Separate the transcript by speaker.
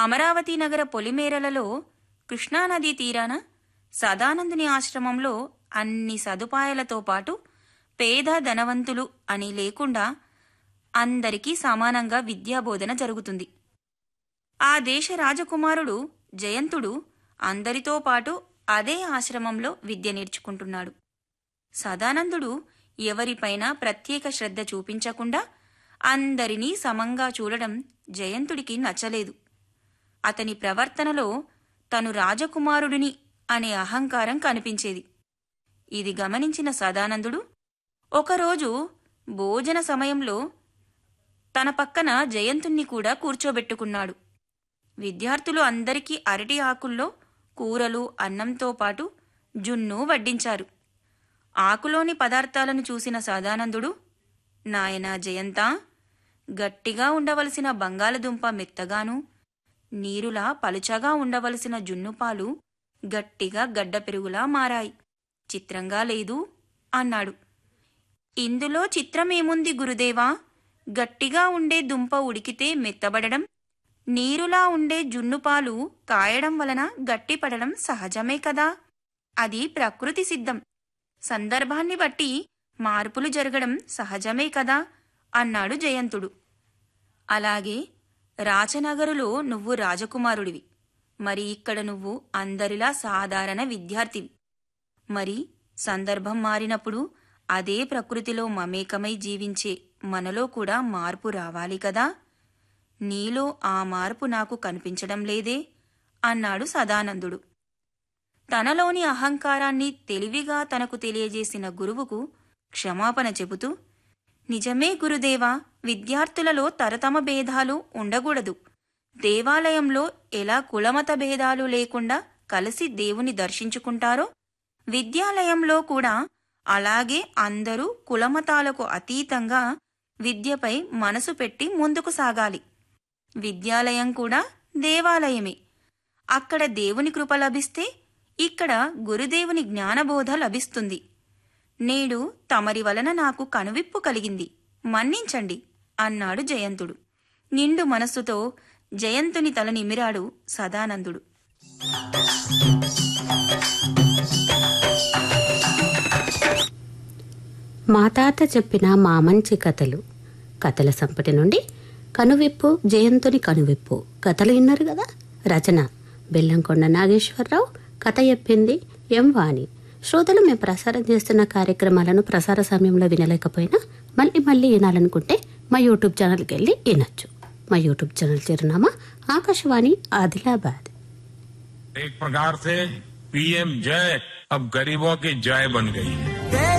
Speaker 1: అమరావతి నగర పొలిమేరలలో కృష్ణానదీ తీరాన సదానందుని ఆశ్రమంలో అన్ని సదుపాయాలతో పాటు పేద ధనవంతులు అని లేకుండా అందరికీ సమానంగా విద్యాబోధన జరుగుతుంది ఆ దేశ రాజకుమారుడు జయంతుడు అందరితో పాటు అదే ఆశ్రమంలో విద్య నేర్చుకుంటున్నాడు సదానందుడు ఎవరిపైన ప్రత్యేక శ్రద్ధ చూపించకుండా అందరినీ సమంగా చూడడం జయంతుడికి నచ్చలేదు అతని ప్రవర్తనలో తను రాజకుమారుడిని అనే అహంకారం కనిపించేది ఇది గమనించిన సదానందుడు ఒకరోజు భోజన సమయంలో తన పక్కన జయంతుణ్ణి కూడా కూర్చోబెట్టుకున్నాడు విద్యార్థులు అందరికీ అరటి ఆకుల్లో కూరలు అన్నంతో పాటు జున్ను వడ్డించారు ఆకులోని పదార్థాలను చూసిన సదానందుడు నాయనా జయంత గట్టిగా ఉండవలసిన బంగాళదుంప మెత్తగాను నీరులా పలుచగా ఉండవలసిన జున్నుపాలు గట్టిగా గడ్డ పెరుగులా మారాయి చిత్రంగా లేదు అన్నాడు ఇందులో చిత్రమేముంది గురుదేవా గట్టిగా ఉండే దుంప ఉడికితే మెత్తబడడం నీరులా ఉండే జున్నుపాలు కాయడం వలన గట్టిపడడం సహజమే కదా అది ప్రకృతి సిద్ధం సందర్భాన్ని బట్టి మార్పులు జరగడం సహజమే కదా అన్నాడు జయంతుడు అలాగే రాచనగరులో నువ్వు రాజకుమారుడివి మరి ఇక్కడ నువ్వు అందరిలా సాధారణ విద్యార్థివి మరి సందర్భం మారినప్పుడు అదే ప్రకృతిలో మమేకమై జీవించే మనలో కూడా మార్పు రావాలి కదా నీలో ఆ మార్పు నాకు కనిపించడం లేదే అన్నాడు సదానందుడు తనలోని అహంకారాన్ని తెలివిగా తనకు తెలియజేసిన గురువుకు క్షమాపణ చెబుతూ నిజమే గురుదేవా విద్యార్థులలో తరతమ భేదాలు ఉండకూడదు దేవాలయంలో ఎలా కులమత భేదాలు లేకుండా కలిసి దేవుని దర్శించుకుంటారో విద్యాలయంలో కూడా అలాగే అందరూ కులమతాలకు అతీతంగా విద్యపై మనసు పెట్టి ముందుకు సాగాలి విద్యాలయం కూడా దేవాలయమే అక్కడ దేవుని కృప లభిస్తే ఇక్కడ గురుదేవుని జ్ఞానబోధ లభిస్తుంది నేడు తమరి వలన నాకు కనువిప్పు కలిగింది మన్నించండి అన్నాడు జయంతుడు నిండు మనస్సుతో జయంతుని తల నిమిరాడు సదానందుడు
Speaker 2: మా తాత చెప్పిన మా మంచి కథలు కథల సంపటి నుండి కనువిప్పు జయంతుని కనువిప్పు కథలు విన్నారు కదా రచన బెల్లంకొండ నాగేశ్వరరావు కథ చెప్పింది ఎం వాణి శ్రోతలు మేము ప్రసారం చేస్తున్న కార్యక్రమాలను ప్రసార సమయంలో వినలేకపోయినా మళ్ళీ మళ్ళీ వినాలనుకుంటే మా యూట్యూబ్ ఛానల్కి వెళ్ళి వినొచ్చు మా యూట్యూబ్ ఛానల్ చిరునామా ఆకాశవాణి ఆదిలాబాద్
Speaker 3: एक प्रकार से पीएम जय अब गरीबों की जय बन गई है